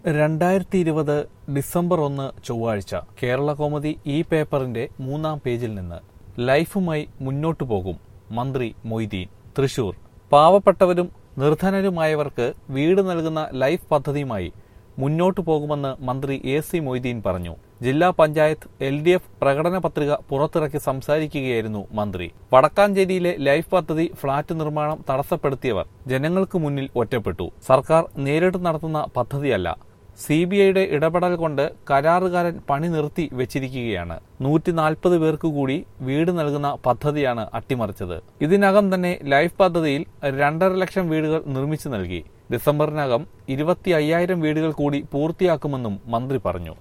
രണ്ടായിരത്തി ഇരുപത് ഡിസംബർ ഒന്ന് ചൊവ്വാഴ്ച കേരള കോമതി ഈ പേപ്പറിന്റെ മൂന്നാം പേജിൽ നിന്ന് ലൈഫുമായി മുന്നോട്ടു പോകും മന്ത്രി മൊയ്തീൻ തൃശൂർ പാവപ്പെട്ടവരും നിർധനരുമായവർക്ക് വീട് നൽകുന്ന ലൈഫ് പദ്ധതിയുമായി മുന്നോട്ടു പോകുമെന്ന് മന്ത്രി എ സി മൊയ്തീൻ പറഞ്ഞു ജില്ലാ പഞ്ചായത്ത് എൽ ഡി എഫ് പ്രകടന പത്രിക പുറത്തിറക്കി സംസാരിക്കുകയായിരുന്നു മന്ത്രി വടക്കാഞ്ചേരിയിലെ ലൈഫ് പദ്ധതി ഫ്ളാറ്റ് നിർമ്മാണം തടസ്സപ്പെടുത്തിയവർ ജനങ്ങൾക്ക് മുന്നിൽ ഒറ്റപ്പെട്ടു സർക്കാർ നേരിട്ട് നടത്തുന്ന പദ്ധതിയല്ല സി ബി ഐയുടെ ഇടപെടൽ കൊണ്ട് കരാറുകാരൻ പണി നിർത്തി വെച്ചിരിക്കുകയാണ് നൂറ്റി നാൽപ്പത് പേർക്ക് കൂടി വീട് നൽകുന്ന പദ്ധതിയാണ് അട്ടിമറിച്ചത് ഇതിനകം തന്നെ ലൈഫ് പദ്ധതിയിൽ രണ്ടര ലക്ഷം വീടുകൾ നിർമ്മിച്ചു നൽകി ഡിസംബറിനകം ഇരുപത്തി അയ്യായിരം വീടുകൾ കൂടി പൂർത്തിയാക്കുമെന്നും മന്ത്രി പറഞ്ഞു